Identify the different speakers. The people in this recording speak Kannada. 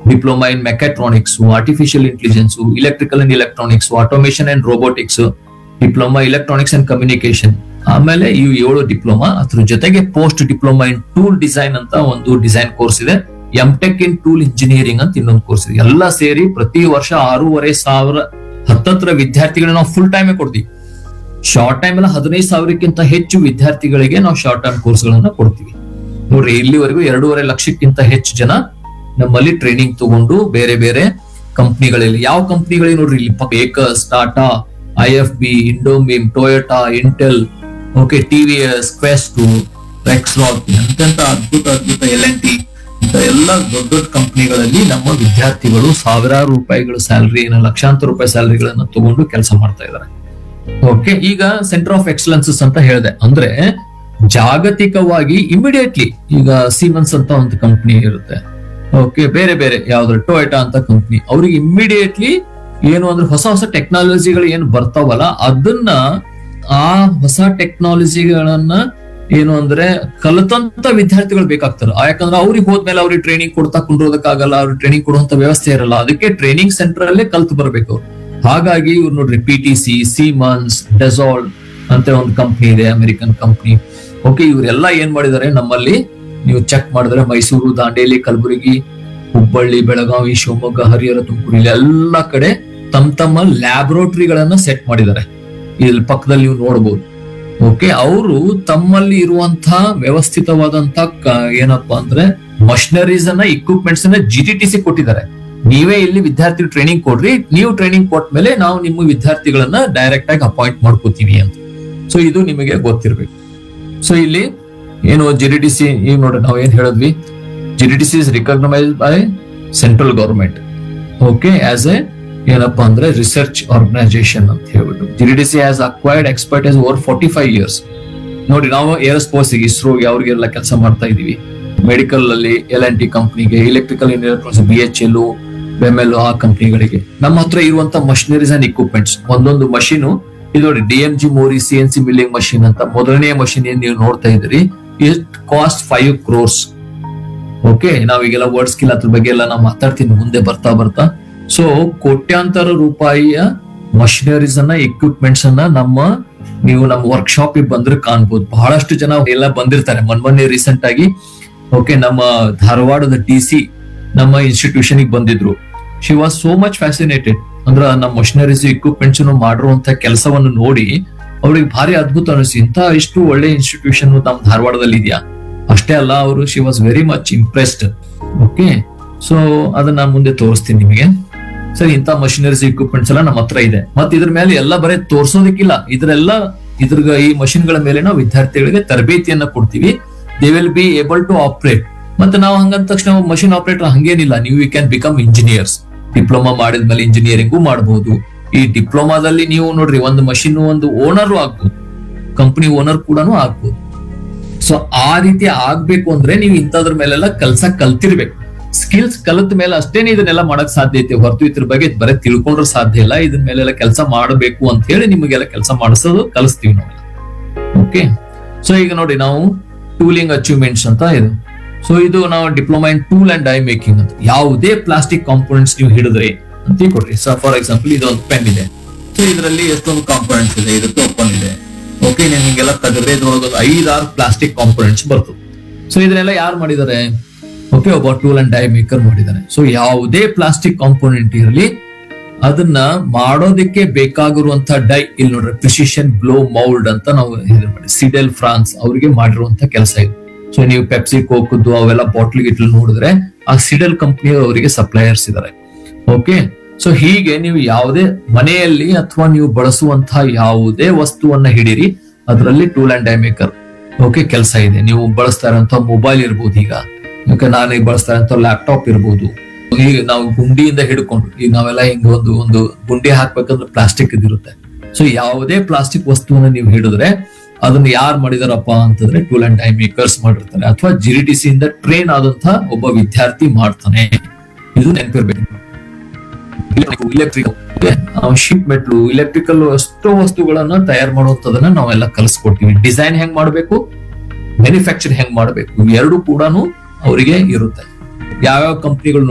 Speaker 1: diploma in mechatronics artificial intelligence electrical and electronics automation and robotics diploma electronics and communication ಆಮೇಲೆ ಇವು ಏಳು ಡಿಪ್ಲೊಮಾ ಅದ್ರ ಜೊತೆಗೆ post diploma in tool design ಅಂತ ಒಂದು ಡಿಸೈನ್ ಕೋರ್ಸ್ ಇದೆ M tech in tool engineering ಅಂತ ಇನ್ನೊಂದು ಕೋರ್ಸ್ ಇದೆ ಎಲ್ಲ ಸೇರಿ ಪ್ರತಿ ವರ್ಷ ಆರೂವರೆ ಸಾವಿರ ಹತ್ತತ್ರ ವಿದ್ಯಾರ್ಥಿಗಳನ್ನ ನಾವು ಫುಲ್ ಟೈಮೇ ಕೊಡ್ತೀವಿ ಶಾರ್ಟ್ ಟೈಮ್ ಎಲ್ಲ ಹದಿನೈದು ಸಾವಿರಕ್ಕಿಂತ ಹೆಚ್ಚು ವಿದ್ಯಾರ್ಥಿಗಳಿಗೆ ನಾವು ಶಾರ್ಟ್ ಟರ್ಮ್ ಕೋರ್ಸ್ ಗಳನ್ನ ಕೊಡ್ತೀವಿ ನೋಡ್ರಿ ಇಲ್ಲಿವರೆಗೂ ಎರಡೂವರೆ ಲಕ್ಷಕ್ಕಿಂತ ಹೆಚ್ಚು ಜನ ನಮ್ಮಲ್ಲಿ ಟ್ರೈನಿಂಗ್ ತಗೊಂಡು ಬೇರೆ ಬೇರೆ ಕಂಪ್ನಿಗಳಲ್ಲಿ ಯಾವ ಕಂಪ್ನಿಗಳಿಗೆ ನೋಡ್ರಿ ಇಲ್ಲಿ ಪಕ್ಕ Aequs Tata I F B IndoMIM Toyota Intel okay TVS Quest Rexroth ಎಂತೆಂತ ಅದ್ಭುತ ಅದ್ಭುತ ಎಲ್ ಎನ್ ಟಿ ಇಂಥ ಎಲ್ಲ ದೊಡ್ಡ ದೊಡ್ಡ ಕಂಪ್ನಿಗಳಲ್ಲಿ ನಮ್ಮ ವಿದ್ಯಾರ್ಥಿಗಳು ಸಾವಿರಾರು ರೂಪಾಯಿಗಳ ಸ್ಯಾಲರಿ ಲಕ್ಷಾಂತರ ರೂಪಾಯಿ ಸ್ಯಾಲರಿಗಳನ್ನ ತಗೊಂಡು ಕೆಲಸ ಮಾಡ್ತಾ ಇದ್ದಾರೆ ಓಕೆ ಈಗ ಸೆಂಟರ್ ಆಫ್ ಎಕ್ಸಲೆನ್ಸಸ್ ಅಂತ ಹೇಳಿದೆ ಅಂದ್ರೆ ಜಾಗತಿಕವಾಗಿ ಇಮಿಡಿಯೇಟ್ಲಿ ಈಗ ಸೀಮನ್ಸ್ ಅಂತ ಒಂದು ಕಂಪ್ನಿ ಇರುತ್ತೆ ಓಕೆ ಬೇರೆ ಬೇರೆ ಯಾವ್ದು ಟೊಯೋಟಾ ಅಂತ ಕಂಪ್ನಿ ಅವ್ರಿಗೆ ಇಮಿಡಿಯೇಟ್ಲಿ ಏನು ಅಂದ್ರೆ ಹೊಸ ಹೊಸ ಟೆಕ್ನಾಲಜಿಗಳು ಏನು ಬರ್ತಾವಲ್ಲ ಅದನ್ನ ಆ ಹೊಸ ಟೆಕ್ನಾಲಜಿಗಳನ್ನ ಏನು ಅಂದ್ರೆ ಕಲಿತಂತ ವಿದ್ಯಾರ್ಥಿಗಳು ಬೇಕಾಗ್ತಾರೆ ಆ ಯಾಕಂದ್ರೆ ಅವ್ರಿಗೆ ಹೋದ್ಮೇಲೆ ಅವ್ರಿಗೆ ಟ್ರೈನಿಂಗ್ ಕೊಡ್ತಾ ಕುಂಡ್ರೋದಕ್ಕಾಗಲ್ಲ ಅವ್ರಿಗೆ ಟ್ರೈನಿಂಗ್ ಕೊಡುವಂತ ವ್ಯವಸ್ಥೆ ಇರಲ್ಲ ಅದಕ್ಕೆ ಟ್ರೈನಿಂಗ್ ಸೆಂಟರ್ ಅಲ್ಲೇ ಕಲ್ತು ಬರ್ಬೇಕು ಅವ್ರು ಹಾಗಾಗಿ ಇವ್ರು ನೋಡ್ರಿ P T C Siemens Dassault ಅಂತ ಒಂದು ಕಂಪ್ನಿ ಇದೆ ಅಮೆರಿಕನ್ ಕಂಪ್ನಿ ಓಕೆ ಇವರೆಲ್ಲ ಏನ್ ಮಾಡಿದ್ದಾರೆ ನಮ್ಮಲ್ಲಿ ನೀವು ಚೆಕ್ ಮಾಡಿದ್ರೆ ಮೈಸೂರು ದಾಂಡೇಲಿ ಕಲಬುರಗಿ ಹುಬ್ಬಳ್ಳಿ ಬೆಳಗಾವಿ ಶಿವಮೊಗ್ಗ ಹರಿಹರ ತುಮಕೂರು ಇಲ್ಲಿ ಎಲ್ಲ ಕಡೆ ತಮ್ಮ ತಮ್ಮ ಲ್ಯಾಬ್ರೋಟರಿಗಳನ್ನ ಸೆಟ್ ಮಾಡಿದ್ದಾರೆ ಇಲ್ಲಿ ಪಕ್ಕದಲ್ಲಿ ನೀವು ನೋಡಬಹುದು ಓಕೆ ಅವರು ತಮ್ಮಲ್ಲಿ ಇರುವಂತಹ ವ್ಯವಸ್ಥಿತವಾದಂತಹ ಕ- ಏನಪ್ಪಾ ಅಂದ್ರೆ ಮಷಿನರೀಸ್ ಅನ್ನ ಇಕ್ವಿಪ್ಮೆಂಟ್ಸ್ ಅನ್ನ ಜಿ ಟಿ ಟಿ ಸಿ ಕೊಟ್ಟಿದ್ದಾರೆ ನೀವೇ ಇಲ್ಲಿ ವಿದ್ಯಾರ್ಥಿ ಟ್ರೈನಿಂಗ್ ಕೊಡ್ರಿ ನೀವು ಟ್ರೈನಿಂಗ್ ಕೊಟ್ಟ ಮೇಲೆ ನಾವು ನಿಮ್ಮ ವಿದ್ಯಾರ್ಥಿಗಳನ್ನ ಡೈರೆಕ್ಟ್ ಆಗಿ ಅಪಾಯಿಂಟ್ ಮಾಡ್ಕೋತೀವಿ ಅಂತ ಸೊ ಇದು ನಿಮಗೆ ಗೊತ್ತಿರ್ಬೇಕು ಸೊ ಇಲ್ಲಿ ಏನು ಜಿ ಡಿ ಟಿ ಸಿ ಈಗ ನೋಡ್ರಿ ನಾವು ಏನ್ ಹೇಳಿದ್ವಿ G D T C is recognised by central government okay as a ಏನಪ್ಪಾ ಅಂದ್ರೆ ರಿಸರ್ಚ್ ಆರ್ಗನೈಸೇಷನ್ ಅಂತ ಹೇಳ್ಬಿಟ್ಟು G D T C has acquired expertise over forty five years ನೋಡಿ ನಾವು ಏರೋಸ್ಪೋರ್ಸ್ ಇಸ್ರೋಗೆ ಅವ್ರಿಗೆಲ್ಲ ಕೆಲಸ ಮಾಡ್ತಾ ಇದೀವಿ ಮೆಡಿಕಲ್ ಅಲ್ಲಿ ಎಲ್ ಎನ್ ಟಿ ಕಂಪ್ನಿಗೆ electrical engineer B H L BEML ಆ ಕಂಪ್ನಿಗಳಿಗೆ ನಮ್ಮ ಹತ್ರ ಇರುವಂತ ಮಷಿನರೀಸ್ ಅಂಡ್ ಇಕ್ವಿಪ್ಮೆಂಟ್ಸ್ ಒಂದೊಂದು ಮಷೀನು ಇದು ನೋಡಿ D M G Mori C N C milling machine ಅಂತ ಮೊದಲನೇ ಮಷೀನ್ ಏನ್ ನೀವು ನೋಡ್ತಾ ಇದ್ರಿ it cost five crores okay ನಾವೀಗೆಲ್ಲ ವರ್ಡ್ ಸ್ಕಿಲ್ ಅದ್ರ ಬಗ್ಗೆ ಎಲ್ಲ ನಾವು ಮಾತಾಡ್ತೀನಿ ಮುಂದೆ ಬರ್ತಾ ಬರ್ತಾ ಸೊ ಕೋಟ್ಯಾಂತರ ರೂಪಾಯಿಯ ಮಷಿನರೀಸ್ ಅನ್ನ ಎಕ್ವಿಪ್ಮೆಂಟ್ಸ್ ಅನ್ನ ನಮ್ಮ ನೀವು ನಮ್ಮ ವರ್ಕ್ಶಾಪ್ ಬಂದ್ರೆ ಕಾಣ್ಬೋದು ಬಹಳಷ್ಟು ಜನ ಎಲ್ಲ ಬಂದಿರ್ತಾರೆ ಮೊನ್ನೆ ರೀಸೆಂಟ್ ಆಗಿ ಓಕೆ ನಮ್ಮ ಧಾರವಾಡದ ಟಿ ಸಿ ನಮ್ಮ ಇನ್ಸ್ಟಿಟ್ಯೂಷನ್ ಬಂದಿದ್ರು she was so much fascinated ಅಂದ್ರ ನಮ್ಮ ಮಷಿನರೀಸ್ ಇಕ್ವಿಪ್ಮೆಂಟ್ಸ್ ಮಾಡಿರುವಂತ ಕೆಲಸವನ್ನು ನೋಡಿ ಅವ್ರಿಗೆ ಭಾರಿ ಅದ್ಭುತ ಅನಿಸಿ ಇಂತ ಇಷ್ಟು ಒಳ್ಳೆ ಇನ್ಸ್ಟಿಟ್ಯೂಷನ್ ನಮ್ಮ ಧಾರವಾಡದಲ್ಲಿ ಇದೆಯಾ ಅಷ್ಟೇ ಅಲ್ಲ ಅವರು she was very much impressed okay so ಅದನ್ನ ಮುಂದೆ ತೋರಿಸ್ತೀನಿ ನಿಮಗೆ ಸರಿ ಇಂತ ಮಷಿನರೀಸ್ ಇಕ್ವಿಪ್ಮೆಂಟ್ಸ್ ಎಲ್ಲ ನಮ್ಮ ಹತ್ರ ಇದೆ ಮತ್ತೆ ಇದ್ರ ಮೇಲೆ ಎಲ್ಲ ಬರೀ ತೋರ್ಸೋದಕ್ಕಿಲ್ಲ ಇದ್ರೆಲ್ಲ ಇದ್ರ ಈ machine ಗಳ ಮೇಲೆ ನಾವು ವಿದ್ಯಾರ್ಥಿಗಳಿಗೆ ತರಬೇತಿಯನ್ನ ಕೊಡ್ತೀವಿ they will be able to operate ಮತ್ತೆ ನಾವು ಹಂಗಂದ ತಕ್ಷಣ ಮಷಿನ್ ಆಪರೇಟರ್ ಹಂಗೇನಿಲ್ಲ ನೀವು you can become engineers diploma ಮಾಡಿದ್ಮೇಲೆ ಇಂಜಿನಿಯರಿಂಗು ಮಾಡಬಹುದು ಈ ಡಿಪ್ಲೊಮಾದಲ್ಲಿ ನೀವು ನೋಡ್ರಿ ಒಂದು ಮಷಿನ್ ಒಂದು ಓನರ್ ಆಗ್ಬೋದು ಕಂಪನಿ ಓನರ್ ಕೂಡ ಆಗ್ಬೋದು ಸೊ ಆ ರೀತಿ ಆಗ್ಬೇಕು ಅಂದ್ರೆ ನೀವು ಇಂಥದ್ರ ಮೇಲೆಲ್ಲ ಕೆಲಸ ಕಲ್ತಿರ್ಬೇಕು ಸ್ಕಿಲ್ಸ್ ಕಲಿತ ಮೇಲೆ ಅಷ್ಟೇನೆ ಇದನ್ನೆಲ್ಲ ಮಾಡಕ್ ಸಾಧ್ಯ ಐತೆ ಹೊರತು ಇದ್ರ ಬಗ್ಗೆ ಬರೀ ತಿಳ್ಕೊಂಡ್ರೆ ಸಾಧ್ಯ ಇಲ್ಲ ಇದ್ರ ಮೇಲೆಲ್ಲ ಕೆಲಸ ಮಾಡಬೇಕು ಅಂತ ಹೇಳಿ ನಿಮಗೆಲ್ಲ ಕೆಲಸ ಮಾಡಿಸೋದು ಕಲಿಸ್ತೀವಿ ನಾವು ಓಕೆ ಸೊ ಈಗ ನೋಡಿ ನಾವು ಟೂಲಿಂಗ್ ಅಚೀವ್ಮೆಂಟ್ಸ್ ಅಂತ ಇದು ಸೊ ಇದು ನಾವು diploma in tool and die making ಅಂತ ಯಾವುದೇ ಪ್ಲಾಸ್ಟಿಕ್ ಕಾಂಪೋನೆಂಟ್ಸ್ ನೀವು ಹಿಡಿದ್ರಿ ಅಂತ ಕೊಡ್ರಿ ಸೊ ಫಾರ್ ಎಕ್ಸಾಂಪಲ್ ಇದೊಂದು ಪೆನ್ ಇದೆ ಸೊ ಇದರಲ್ಲಿ ಎಷ್ಟೊಂದು ಕಾಂಪೋನೆಂಟ್ಸ್ ಇದೆ ಇದು ಓಪನ್ ಇದೆ ಓಕೆ ನೀವು ಹಿಂಗೆಲ್ಲ ತೆಗೆದ್ರೆ ಇದ್ರೊಳಗೆ ಒಂದು ಐದಾರು ಪ್ಲಾಸ್ಟಿಕ್ ಕಾಂಪೋನೆಂಟ್ಸ್ ಬರ್ತದೆ ಸೊ ಇದನ್ನೆಲ್ಲ ಯಾರು ಮಾಡಿದ್ದಾರೆ ಓಕೆ ಒಬ್ಬ ಟೂಲ್ ಅಂಡ್ ಡೈ ಮೇಕರ್ ಮಾಡಿದ್ದಾನೆ ಸೊ ಯಾವುದೇ ಪ್ಲಾಸ್ಟಿಕ್ ಕಾಂಪೋನೆಂಟ್ ಇರಲಿ ಅದನ್ನ ಮಾಡೋದಕ್ಕೆ ಬೇಕಾಗಿರುವಂತ ಡೈ ಇಲ್ಲಿ ನೋಡ್ರಿ ಪ್ರಿಸಿಷನ್ ಬ್ಲೋ ಮೌಲ್ಡ್ ಅಂತ ನಾವು ಇದನ್ನ ಮಾಡಿ ಸಿಡೆಲ್ ಫ್ರಾನ್ಸ್ ಅವರಿಗೆ ಮಾಡಿರುವಂತ ಕೆಲಸ ಇದು ಸೊ ನೀವು ಪೆಪ್ಸಿ ಕೋಕದ್ದು ಅವೆಲ್ಲ ಬಾಟ್ಲ್ ಗಿಟ್ಲ್ ನೋಡಿದ್ರೆ ಆ ಸಿಡೆಲ್ ಕಂಪನಿ ಅವರಿಗೆ ಸಪ್ಲೈಯರ್ಸ್ ಇದಾರೆ ಓಕೆ ಸೊ ಹೀಗೆ ನೀವು ಯಾವುದೇ ಮನೆಯಲ್ಲಿ ಅಥವಾ ನೀವು ಬಳಸುವಂತಹ ಯಾವುದೇ ವಸ್ತುವನ್ನ ಹಿಡೀರಿ ಅದರಲ್ಲಿ tool and die maker okay ಕೆಲಸ ಇದೆ ನೀವು ಬಳಸ್ತಾ ಇರುವಂತ ಮೊಬೈಲ್ ಇರ್ಬೋದು ಈಗ ಓಕೆ ನಾನು ಈಗ ಬಳಸ್ತಾ ಇರುವಂತ ಲ್ಯಾಪ್ಟಾಪ್ ಇರ್ಬೋದು ಈಗ ನಾವು ಗುಂಡಿಯಿಂದ ಹಿಡ್ಕೊಂಡು ಈಗ ನಾವೆಲ್ಲ ಹಿಂಗ ಒಂದು ಒಂದು ಗುಂಡಿ ಹಾಕ್ಬೇಕಂದ್ರೆ ಪ್ಲಾಸ್ಟಿಕ್ ಇದಿರುತ್ತೆ ಸೊ ಯಾವುದೇ ಪ್ಲಾಸ್ಟಿಕ್ ವಸ್ತುವನ್ನ ನೀವು ಹಿಡಿದ್ರೆ ಅದನ್ನ ಯಾರು ಮಾಡಿದಾರಪ್ಪ ಅಂತಂದ್ರೆ ಟೂಲ್ ಅಂಡ್ ಡೈ ಮೇಕರ್ಸ್ ಮಾಡಿರ್ತಾರೆ ಅಥವಾ ಜಿರಿಟಿಸಿ ಇಂದ ಟ್ರೈನ್ ಆದಂತ ಒಬ್ಬ ವಿದ್ಯಾರ್ಥಿ ಮಾಡ್ತಾನೆ ಇದು ನೆನಪಿರ್ಬೇಕು ಇಲೆಕ್ಟ್ರಿಕ್ ಶಿಪ್ ಮೆಟ್ಲು ಇಲೆಕ್ಟ್ರಿಕಲ್ ಎಷ್ಟೋ ವಸ್ತುಗಳನ್ನ ತಯಾರು ಮಾಡುವಂತದನ್ನ ನಾವೆಲ್ಲ ಕಲಿಸ್ಕೊಡ್ತೀವಿ ಡಿಸೈನ್ ಹೆಂಗ್ ಮಾಡ್ಬೇಕು ಮ್ಯಾನುಫ್ಯಾಕ್ಚರ್ ಹೆಂಗ್ ಮಾಡ್ಬೇಕು ಎರಡು ಕೂಡ ಅವರಿಗೆ ಇರುತ್ತೆ ಯಾವ್ಯಾವ ಕಂಪ್ನಿಗಳು